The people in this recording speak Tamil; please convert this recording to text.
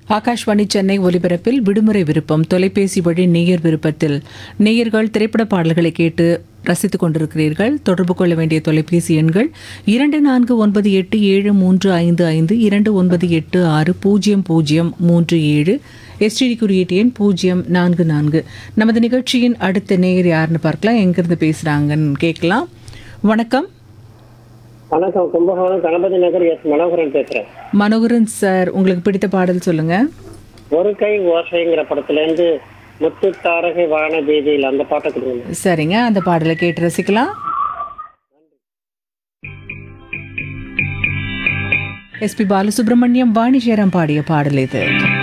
ஆகாஷ்வாணி சென்னை ஒலிபரப்பில் விடுமுறை விருப்பம் தொலைபேசி வழி நேயர் விருப்பத்தில் நேயர்கள் திரைப்பட பாடல்களை கேட்டு ரசித்துக் கொண்டிருக்கிறீர்கள் தொடர்பு கொள்ள வேண்டிய தொலைபேசி எண்கள் இரண்டு நான்கு ஒன்பது எட்டு ஏழு மூன்று ஐந்து ஐந்து இரண்டு ஒன்பது எட்டு ஆறு பூஜ்ஜியம் பூஜ்ஜியம் மூன்று ஏழு எஸ்டிடி குறியீட்டு எண் பூஜ்ஜியம் நான்கு நான்கு நமது நிகழ்ச்சியின் அடுத்த நேயர் யாருன்னு பார்க்கலாம் எங்கிருந்து பேசுகிறாங்கன்னு கேட்கலாம் வணக்கம் வணக்கம் கும்பகோணம் கணபதி நகர் எஸ் மனோகரன் பேசுறேன் மனோகரன் சார் உங்களுக்கு பிடித்த பாடல் சொல்லுங்கள் ஒரு கை ஓசைங்கிற படத்துல இருந்து முத்து தாரகை வான வீதியில் அந்த பாட்டை கொடுங்க சரிங்க அந்த பாடலை கேட்டு ரசிக்கலாம் எஸ்பி பாலசுப்ரமணியம் வாணி சேரம் பாடிய பாடல் இது